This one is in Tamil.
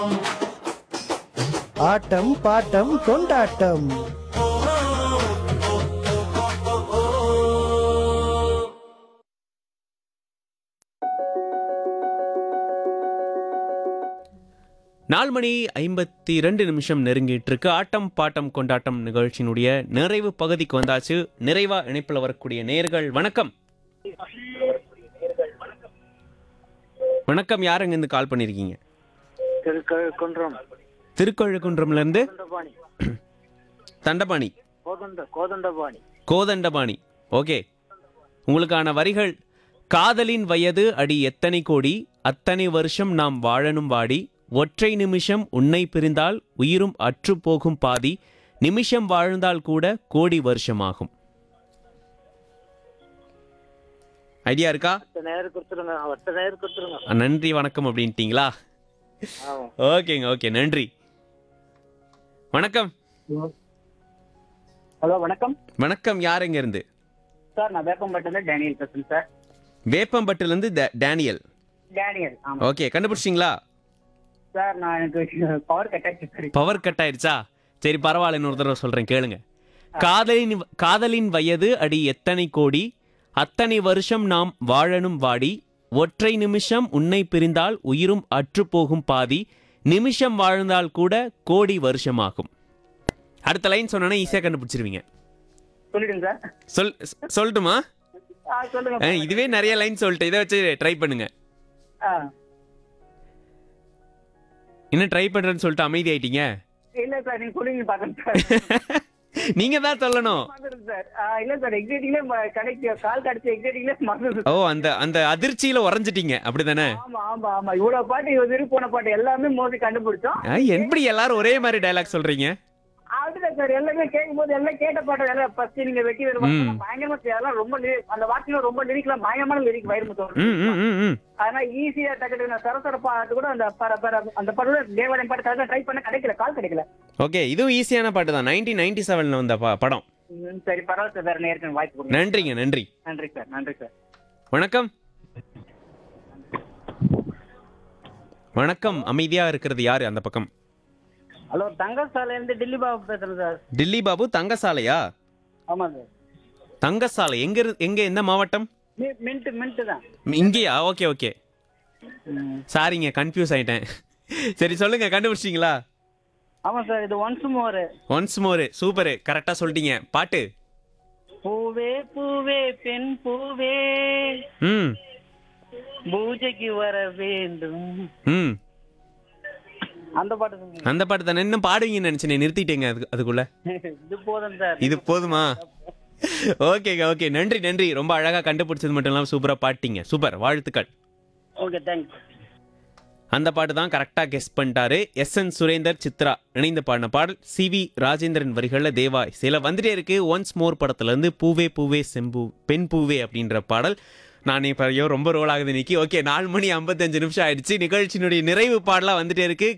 ஆட்டம் பாட்டம் கொண்டாட்டம் நாலு மணி ஐம்பத்தி ரெண்டு நிமிஷம் நெருங்கிட்டு இருக்கு ஆட்டம் பாட்டம் கொண்டாட்டம் நிகழ்ச்சியினுடைய நிறைவு பகுதிக்கு வந்தாச்சு நிறைவா இணைப்பில் வரக்கூடிய நேர்கள் வணக்கம் வணக்கம் யாருங்க இருந்து கால் பண்ணிருக்கீங்க திருக்கழுக்குன்றம் திருக்கழுக்குன்றம்ல இருந்து கோதண்டபாணி தண்டபாணி கோதண்ட கோதண்டபாணி கோதண்டபாணி ஓகே உங்களுக்கான வரிகள் காதலின் வயது அடி எத்தனை கோடி அத்தனை வருஷம் நாம் வாழணும் வாடி ஒற்றை நிமிஷம் உன்னை பிரிந்தால் உயிரும் அற்று போகும் பாதி நிமிஷம் வாழ்ந்தால் கூட கோடி வருஷமாகும் ஐடியா இருக்கா ஒத்த நேரம் கொடுத்துருங்க ஒத்த நேரம் கொடுத்துருங்க அஹ், நன்றி வணக்கம் அப்படின்ட்டீங்களா ஆமா ஓகேங்க ஓகே நன்றி வணக்கம் ஹலோ வணக்கம் வணக்கம் யாருங்க இருந்து சார் நான் வேப்பம்பட்டில டேனியல் பேசுறேன் சார் வேப்பம்பட்டிலேருந்து டேனியல் டேனியல் ஆமா ஓகே கண்டுபிடிச்சிங்களா சார் நான் எனக்கு பவர் கட் ஆயிடுச்சு சார் பவர் கட் ஆயிடுச்சா சரி பரவாயில்ல இன்னொரு தடவை சொல்றேன் கேளுங்க காதலின் காதலின் வயது அடி எத்தனை கோடி அத்தனை வருஷம் நாம் வாழணும் வாடி ஒற்றை நிமிஷம் உன்னை பிரிந்தால் உயிரும் அற்று போகும் பாதி நிமிஷம் வாழ்ந்தால் கூட கோடி வருஷமாகும் அடுத்த லைன் சொன்னா ஈஸியா கண்டுபிடிச்சிருவீங்க சொல்லிடுங்க சார் சொல் சொல்லட்டுமா ஆ சொல்லுங்க அஹ், இதுவே நிறைய லைன் சொல்லிட்டு இதை வச்சு ட்ரை பண்ணுங்க ஆ இன்னும் ட்ரை பண்றேன்னு சொல்லிட்டு அமைதி ஆயிட்டீங்க இல்ல சார் நீங்க சொல்லுங்க பாக்குறேன் சார் நீங்க தான் சொல்லணும் மறந்துடுது சார் ஆ, இல்ல சார் எக்ஸைட்டிங்ல கடைக்கு கால் கடிச்ச எக்ஸைட்டிங்ல மறந்துடுது ஓ அந்த அந்த அதிர்ச்சியில உறைஞ்சிட்டீங்க அப்படிதானே ஆமா ஆமா ஆமா இவ்வளவு பாட்டு இவ்வளவு போன பாட்டு எல்லாமே மோதி கண்டுபிடிச்சோம் ஆ, எப்படி எல்லாரும் ஒரே மாதிரி டயலாக் சொல்றீங்க அதுதான் சார் எல்லாமே கேட்கும் போது எல்லாம் கேட்ட பாட்டு எல்லாம் ஃபர்ஸ்ட் நீங்க வெட்டி வருவாங்க ம். பயங்கரமா அதெல்லாம் ரொம்ப lyric- அந்த வார்த்தையில ரொம்ப லிரிக்லாம் பயங்கரமான லிரிக் வயிறு ம் ம் ம் ம் அதனால ஈஸியா டக்கு நான் சரசர பாட்டு கூட அந்த பர பர அந்த பாட்டு தேவாலயம் பாட்டு கரெக்டா ட்ரை பண்ண கிடைக்கல கால் கிடைக்கல ஓகே இதுவும் ஈஸியான பாட்டு தான் நைன்டீன் நைன்டி செவன்ல வந்த பா- படம் ம், சரி பரவாயில்ல சார் வேற நேருக்கு வாய்ப்பு கொடுங்க நன்றிங்க நன்றி நன்றி சார் நன்றி சார் வணக்கம் வணக்கம் அமைதியா இருக்கிறது யாரு அந்த பக்கம் ஹலோ தங்கசாலையில இருந்து டில்லி பாபு பேசுறேன் சார் டில்லி பாபு தங்கசாலையா ஆமா சார் தங்கசாலை எங்க இரு- எங்க எந்த மாவட்டம் மின்ட் மின்ட் தான் இங்கேயா ஓகே ஓகே சாரிங்க கன்ஃபியூஸ் ஆயிட்டேன் சரி சொல்லுங்க கண்டுபிடிச்சிங்களா ஆமா சார் இது once more once more super கரெக்டா சொல்லிட்டீங்க பாட்டு பூவே பூவே பெண் பூவே ம் பூஜைக்கு வர வேண்டும் ம் அந்த பாட்டு சொல்லுங்க. அந்த பாட்டு தானே இன்னும் பாடுவீங்கன்னு நினைச்சேன் நிறுத்திட்டேங்க அது அதுக்குள்ள இது போதும் சார் இது போதுமா ஓகேங்க ஓகே நன்றி நன்றி ரொம்ப அழகா கண்டுபிடிச்சது மட்டும் இல்லாமல் சூப்பரா பாட்டிங்க சூப்பர் வாழ்த்துக்கள் ஓகே தேங்க்ஸ் அந்த பாட்டு தான் கரெக்டாக கெஸ் பண்ணிட்டாரு எஸ் என் சுரேந்தர் சித்ரா இணைந்து பாடின பாடல் சி வி ராஜேந்திரன் வரிகளில் தேவா சில வந்துட்டே இருக்கு ஒன்ஸ் மோர் படத்துலேருந்து பூவே பூவே செம்பு பெண் பூவே அப்படின்ற பாடல் நான் இப்போ ஐயோ ரொம்ப ரோல் ஆகுது இன்னைக்கு ஓகே நாலு மணி ஐம்பத்தஞ்சு நிமிஷம் ஆயிடுச்சு நிகழ்ச்சியினுடைய நிறைவு பாடலாக வந்துட்டே இருக்கு